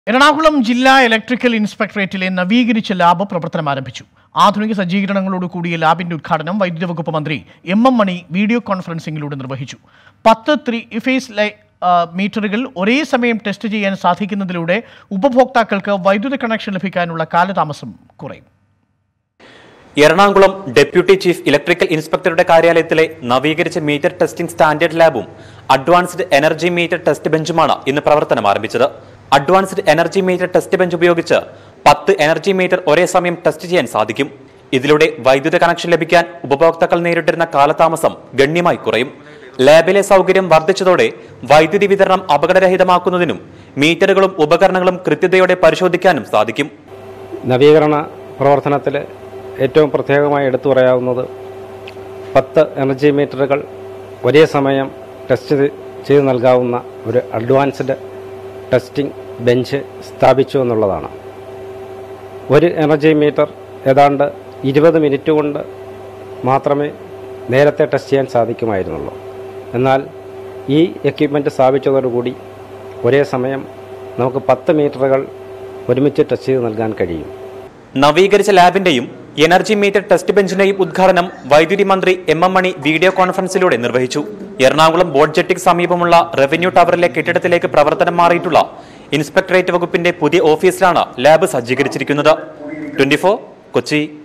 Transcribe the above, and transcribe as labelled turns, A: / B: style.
A: എറണാകുളം ജില്ലാ ഇലക്ട്രിക്കൽ ഇൻസ്പെക്ടറേറ്റിലെ നവീകരിച്ച ലാബ് പ്രവർത്തനം ആരംഭിച്ചു ആധുനിക സജ്ജീകരണങ്ങളോട് കൂടിയ ലാബിന്റെ ഉദ്ഘാടനം വൈദ്യുതി വകുപ്പ് മന്ത്രി എം എം മണി വീഡിയോ കോൺഫറൻസിംഗിലൂടെ നിർവഹിച്ചു പത്ത് ത്രീ ഫേസ് ലൈ ആ, മീറ്ററുകൾ ഒരേ സമയം ടെസ്റ്റ് ചെയ്യാൻ സാധിക്കുന്നതിലൂടെ ഉപഭോക്താക്കൾക്ക് വൈദ്യുതി കണക്ഷൻ ലഭിക്കാനുള്ള കാലതാമസം കുറയും
B: എറണാകുളം ഡെപ്യൂട്ടി ചീഫ് ഇലക്ട്രിക്കൽ ഇൻസ്പെക്ടറുടെ കാര്യാലയത്തിലെ നവീകരിച്ച മീറ്റർ ടെസ്റ്റിംഗ് സ്റ്റാൻഡേർഡ് ലാബും അഡ്വാൻസ്ഡ് എനർജി മീറ്റർ ടെസ്റ്റ് ബെഞ്ചുമാണ് ഇന്ന് പ്രവർത്തനം ആരംഭിച്ചത് advanced energy meter test bench ഉപയോഗിച്ച് പത്ത് എനർജി മീറ്റർ ഒരേ സമയം ടെസ്റ്റ് ചെയ്യാൻ സാധിക്കും ഇതിലൂടെ വൈദ്യുത കണക്ഷൻ ലഭിക്കാൻ ഉപഭോക്താക്കൾ നേരിട്ടിരുന്ന കാലതാമസം ഗണ്യമായി കുറയും ലാബിലെ സൗകര്യം വർദ്ധിച്ചതോടെ വൈദ്യുതി വിതരണം അപകടരഹിതമാക്കുന്നതിനും മീറ്ററുകളും ഉപകരണങ്ങളും കൃത്യതയോടെ പരിശോധിക്കാനും സാധിക്കും
C: നവീകരണ പ്രവർത്തനത്തിൽ ഏറ്റവും പ്രത്യേകമായി എടുത്തു പറയാവുന്നത് പത്ത് എനർജി മീറ്ററുകൾ ഒരേ സമയം ടെസ്റ്റ് ചെയ്ത് നൽകാവുന്ന ഒരു അഡ്വാൻസ്ഡ് ടെസ്റ്റിംഗ് ബെഞ്ച് സ്ഥാപിച്ചു എന്നുള്ളതാണ് ഒരു എനർജി മീറ്റർ ഏതാണ്ട് ഇരുപത് മിനിറ്റ് കൊണ്ട് മാത്രമേ നേരത്തെ ടെസ്റ്റ് ചെയ്യാൻ സാധിക്കുമായിരുന്നുള്ളൂ എന്നാൽ ഈ എക്യുപ്മെൻറ്റ് സ്ഥാപിച്ചതോടുകൂടി ഒരേ സമയം നമുക്ക് പത്ത് മീറ്ററുകൾ ഒരുമിച്ച് ടെസ്റ്റ് ചെയ്ത് നൽകാൻ കഴിയും
B: നവീകരിച്ച ലാബിന്റെയും എനർജി മീറ്റർ ടെസ്റ്റ് ബെഞ്ചിന്റെയും ഉദ്ഘാടനം വൈദ്യുതി മന്ത്രി എം എം മണി വീഡിയോ കോൺഫറൻസിലൂടെ നിർവഹിച്ചു എറണാകുളം ബോട്ട് ജെട്ടിക്ക് സമീപമുള്ള റവന്യൂ ടവറിലെ കെട്ടിടത്തിലേക്ക് പ്രവർത്തനം മാറിയിട്ടുള്ള ഇൻസ്പെക്ടറേറ്റ് വകുപ്പിന്റെ പുതിയ ഓഫീസിലാണ് ലാബ് സജ്ജീകരിച്ചിരിക്കുന്നത് ട്വന്റി കൊച്ചി